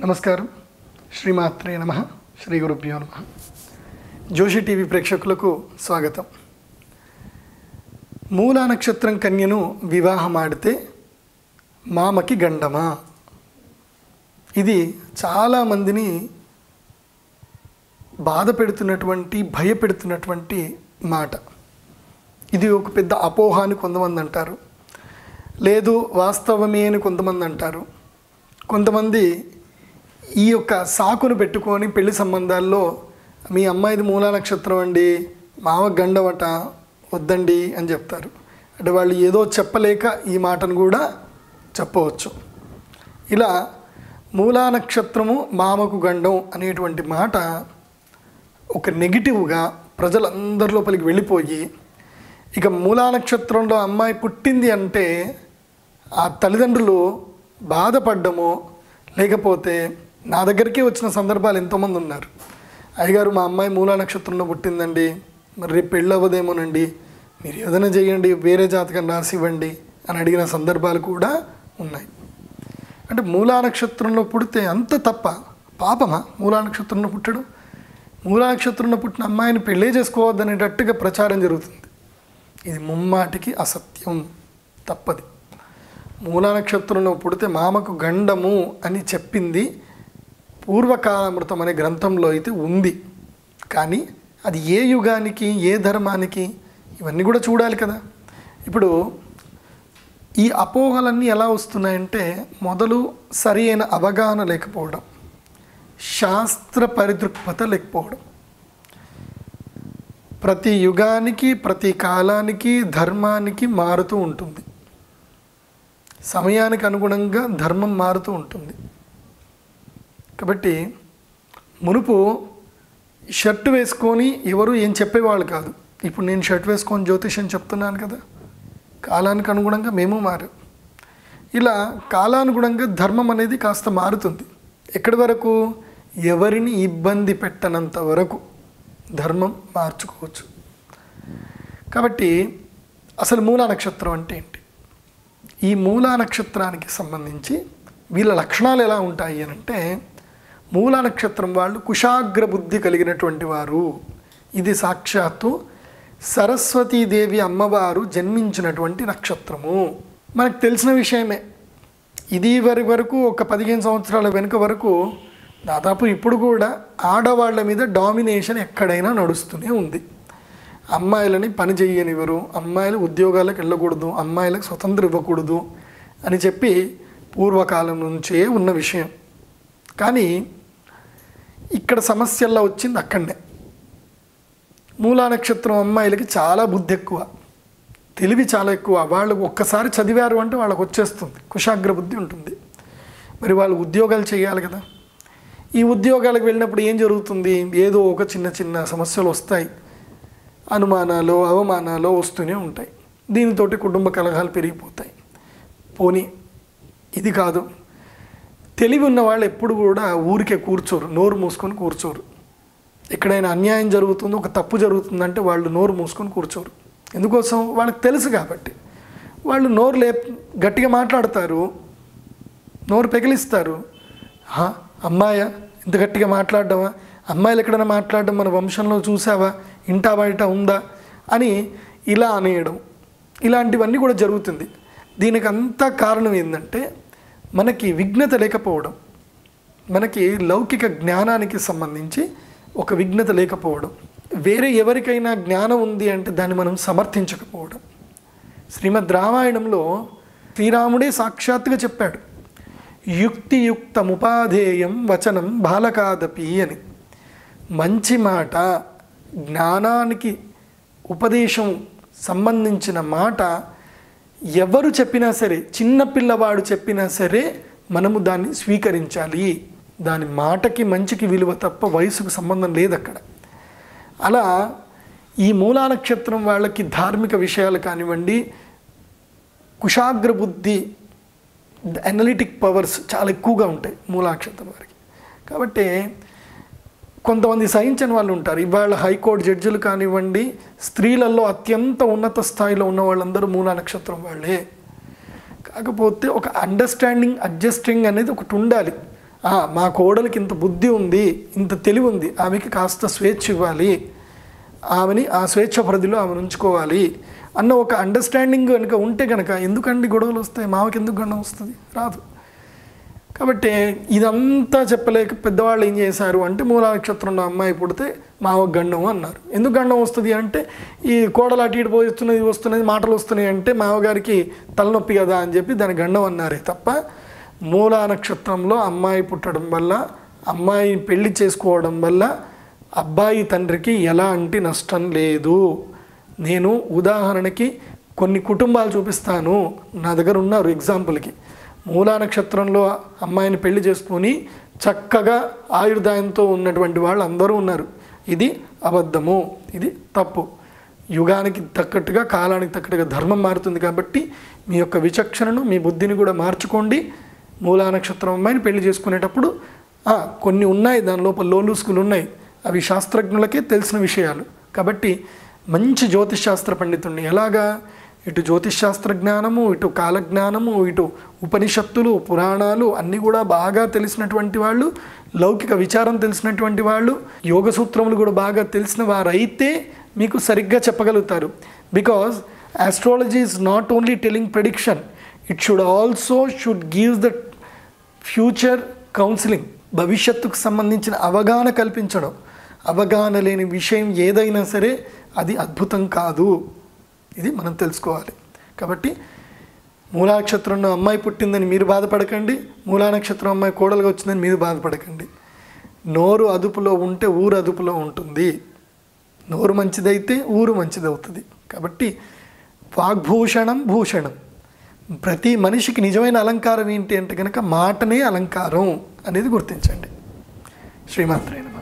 నమస్కారం శ్రీమాత్రే నమ శ్రీ గురుభ్యో నమ జోషి టీవీ ప్రేక్షకులకు స్వాగతం మూలా నక్షత్రం కన్యను వివాహమాడితే మామకి గండమా ఇది చాలామందిని బాధ పెడుతున్నటువంటి భయపెడుతున్నటువంటి మాట ఇది ఒక పెద్ద అపోహ అని కొంతమంది అంటారు లేదు వాస్తవమే అని కొంతమంది అంటారు కొంతమంది ఈ యొక్క సాకును పెట్టుకొని పెళ్లి సంబంధాల్లో మీ అమ్మాయిది మూలా నక్షత్రం అండి మామ గండవట వద్దండి అని చెప్తారు అంటే వాళ్ళు ఏదో చెప్పలేక ఈ మాటను కూడా చెప్పవచ్చు ఇలా మూలా నక్షత్రము మామకు గండం అనేటువంటి మాట ఒక నెగిటివ్గా ప్రజలందరి లోపలికి వెళ్ళిపోయి ఇక మూలా నక్షత్రంలో అమ్మాయి పుట్టింది అంటే ఆ తల్లిదండ్రులు బాధపడ్డమో లేకపోతే నా దగ్గరికి వచ్చిన సందర్భాలు ఎంతోమంది ఉన్నారు అయ్యగారు మా అమ్మాయి మూలా నక్షత్రంలో పుట్టిందండి మరి రేపు పెళ్ళి అవ్వదేమోనండి మీరు ఏదైనా చేయండి వేరే జాతకం రాసి ఇవ్వండి అని అడిగిన సందర్భాలు కూడా ఉన్నాయి అంటే మూలా నక్షత్రంలో పుడితే అంత తప్ప పాపమా మూలా నక్షత్రంలో పుట్టడు మూలా నక్షత్రంలో పుట్టిన అమ్మాయిని పెళ్ళే చేసుకోవద్దనేటట్టుగా ప్రచారం జరుగుతుంది ఇది ముమ్మాటికి అసత్యం తప్పది మూలా నక్షత్రంలో పుడితే మామకు గండము అని చెప్పింది పూర్వకాలామృతం అనే గ్రంథంలో అయితే ఉంది కానీ అది ఏ యుగానికి ఏ ధర్మానికి ఇవన్నీ కూడా చూడాలి కదా ఇప్పుడు ఈ అపోహలన్నీ ఎలా వస్తున్నాయంటే మొదలు సరి అయిన అవగాహన లేకపోవడం శాస్త్ర పరిదృక్పత లేకపోవడం ప్రతి యుగానికి ప్రతి కాలానికి ధర్మానికి మారుతూ ఉంటుంది సమయానికి అనుగుణంగా ధర్మం మారుతూ ఉంటుంది కాబట్టి మునుపు షర్ట్ వేసుకొని ఎవరు ఏం చెప్పేవాళ్ళు కాదు ఇప్పుడు నేను షర్ట్ వేసుకొని జ్యోతిష్యం చెప్తున్నాను కదా కాలానికి అనుగుణంగా మేము మారు ఇలా కాలానుగుణంగా ధర్మం అనేది కాస్త మారుతుంది ఎక్కడి వరకు ఎవరిని ఇబ్బంది పెట్టనంత వరకు ధర్మం మార్చుకోవచ్చు కాబట్టి అసలు మూలా నక్షత్రం అంటే ఏంటి ఈ మూలా నక్షత్రానికి సంబంధించి వీళ్ళ లక్షణాలు ఎలా ఉంటాయి అని అంటే మూలా నక్షత్రం వాళ్ళు కుశాగ్ర బుద్ధి కలిగినటువంటి వారు ఇది సాక్షాత్తు సరస్వతీదేవి అమ్మవారు జన్మించినటువంటి నక్షత్రము మనకు తెలిసిన విషయమే ఇది వరి వరకు ఒక పదిహేను సంవత్సరాల వెనుక వరకు దాదాపు ఇప్పుడు కూడా ఆడవాళ్ళ మీద డామినేషన్ ఎక్కడైనా నడుస్తూనే ఉంది అమ్మాయిలని పని చేయనివ్వరు అమ్మాయిలు ఉద్యోగాలకు వెళ్ళకూడదు అమ్మాయిలకు స్వతంత్రం ఇవ్వకూడదు అని చెప్పి పూర్వకాలం నుంచే ఉన్న విషయం కానీ ఇక్కడ సమస్యల్లో వచ్చింది అక్కడనే మూలా నక్షత్రం అమ్మాయిలకి చాలా బుద్ధి ఎక్కువ తెలివి చాలా ఎక్కువ వాళ్ళు ఒక్కసారి చదివారు అంటే వాళ్ళకి వచ్చేస్తుంది కుశాగ్ర బుద్ధి ఉంటుంది మరి వాళ్ళు ఉద్యోగాలు చేయాలి కదా ఈ ఉద్యోగాలకు వెళ్ళినప్పుడు ఏం జరుగుతుంది ఏదో ఒక చిన్న చిన్న సమస్యలు వస్తాయి అనుమానాలు అవమానాలు వస్తూనే ఉంటాయి దీనితోటి కుటుంబ కలహాలు పెరిగిపోతాయి పోనీ ఇది కాదు తెలివి ఉన్న వాళ్ళు ఎప్పుడు కూడా ఊరికే కూర్చోరు నోరు మూసుకొని కూర్చోరు ఎక్కడైనా అన్యాయం జరుగుతుందో ఒక తప్పు జరుగుతుందంటే వాళ్ళు నోరు మూసుకొని కూర్చోరు ఎందుకోసం వాళ్ళకి తెలుసు కాబట్టి వాళ్ళు నోరు లే గట్టిగా మాట్లాడతారు నోరు పెకిలిస్తారు "హా, అమ్మాయా ఇంత గట్టిగా మాట్లాడడమా అమ్మాయిలు ఎక్కడైనా మాట్లాడడం మన వంశంలో చూసావా ఇంటా బయట ఉందా అని ఇలా అనేయడం ఇలాంటివన్నీ కూడా జరుగుతుంది దీనికి అంతా కారణం ఏంటంటే మనకి విఘ్నత లేకపోవడం మనకి లౌకిక జ్ఞానానికి సంబంధించి ఒక విఘ్నత లేకపోవడం వేరే ఎవరికైనా జ్ఞానం ఉంది అంటే దాన్ని మనం సమర్థించకపోవడం శ్రీమద్ రామాయణంలో శ్రీరాముడే సాక్షాత్తుగా చెప్పాడు యుక్తియుక్తముపాధేయం వచనం బాలకాదపి అని మంచి మాట జ్ఞానానికి ఉపదేశం సంబంధించిన మాట ఎవరు చెప్పినా సరే చిన్న పిల్లవాడు చెప్పినా సరే మనము దాన్ని స్వీకరించాలి దాని మాటకి మంచికి విలువ తప్ప వయసుకు సంబంధం లేదు అక్కడ అలా ఈ మూలా నక్షత్రం వాళ్ళకి ధార్మిక విషయాలు కానివ్వండి కుశాగ్ర బుద్ధి అనలిటిక్ పవర్స్ చాలా ఎక్కువగా ఉంటాయి మూలానక్షత్రం వారికి కాబట్టి కొంతమంది సహించని వాళ్ళు ఉంటారు ఇవాళ హైకోర్టు జడ్జిలు కానివ్వండి స్త్రీలలో అత్యంత ఉన్నత స్థాయిలో ఉన్న వాళ్ళందరూ మూలా నక్షత్రం వాళ్ళే కాకపోతే ఒక అండర్స్టాండింగ్ అడ్జస్టింగ్ అనేది ఒకటి ఉండాలి "ఆ, మా కోడలికి ఇంత బుద్ధి ఉంది ఇంత తెలివి ఉంది ఆమెకి కాస్త స్వేచ్ఛ ఇవ్వాలి ఆమెని ఆ స్వేచ్ఛ పరిధిలో ఆమెను ఉంచుకోవాలి అన్న ఒక అండర్స్టాండింగ్ కనుక ఉంటే కనుక ఎందుకండి గొడవలు వస్తాయి మామకి ఎందుకు గండం వస్తుంది రాదు కాబట్టి ఇదంతా చెప్పలేక పెద్దవాళ్ళు ఏం చేశారు అంటే మూలా నక్షత్రంలో అమ్మాయి పుడితే మావ గండం అన్నారు ఎందుకు గండం వస్తుంది అంటే ఈ కోడలు అటు ఇటు పోయిస్తున్నది వస్తున్నది మాటలు వస్తున్నాయి అంటే మావగారికి తలనొప్పి కదా అని చెప్పి దాని గండం అన్నారే తప్ప మూలా నక్షత్రంలో అమ్మాయి పుట్టడం వల్ల అమ్మాయి పెళ్లి చేసుకోవడం వల్ల అబ్బాయి తండ్రికి ఎలాంటి నష్టం లేదు నేను ఉదాహరణకి కొన్ని కుటుంబాలు చూపిస్తాను నా దగ్గర ఉన్నారు ఎగ్జాంపుల్కి మూలా నక్షత్రంలో అమ్మాయిని పెళ్లి చేసుకొని చక్కగా ఆయుర్దాయంతో ఉన్నటువంటి వాళ్ళు అందరూ ఉన్నారు ఇది అబద్ధము ఇది తప్పు యుగానికి తగ్గట్టుగా కాలానికి తగ్గట్టుగా ధర్మం మారుతుంది కాబట్టి మీ యొక్క విచక్షణను మీ బుద్ధిని కూడా మార్చుకోండి మూలా నక్షత్రం అమ్మాయిని పెళ్లి చేసుకునేటప్పుడు ఆ, కొన్ని ఉన్నాయి దాని లోపల లోలుసుకులు ఉన్నాయి అవి శాస్త్రజ్ఞులకే తెలిసిన విషయాలు కాబట్టి మంచి జ్యోతిష్ శాస్త్ర పండితుడిని ఎలాగా ఇటు జ్యోతిష్ శాస్త్ర జ్ఞానము ఇటు కాలజ్ఞానము ఇటు ఉపనిషత్తులు పురాణాలు అన్నీ కూడా బాగా తెలిసినటువంటి వాళ్ళు లౌకిక విచారం తెలిసినటువంటి వాళ్ళు యోగ సూత్రములు కూడా బాగా తెలిసిన వారైతే మీకు సరిగ్గా చెప్పగలుగుతారు because astrology is not only telling prediction it should also should gives the future counselling భవిష్యత్తుకు సంబంధించిన అవగాహన కల్పించడం అవగాహన లేని విషయం ఏదైనా సరే అది అద్భుతం కాదు ఇది మనం తెలుసుకోవాలి కాబట్టి మూలా నక్షత్రంలో అమ్మాయి పుట్టిందని మీరు బాధపడకండి మూలా నక్షత్రం అమ్మాయి కోడలుగా వచ్చిందని మీరు బాధపడకండి నోరు అదుపులో ఉంటే ఊరు అదుపులో ఉంటుంది నోరు మంచిదైతే ఊరు మంచిదవుతుంది కాబట్టి వాగ్భూషణం భూషణం ప్రతి మనిషికి నిజమైన అలంకారం ఏంటి అంటే కనుక మాటనే అలంకారం అనేది గుర్తించండి శ్రీమాత్రైన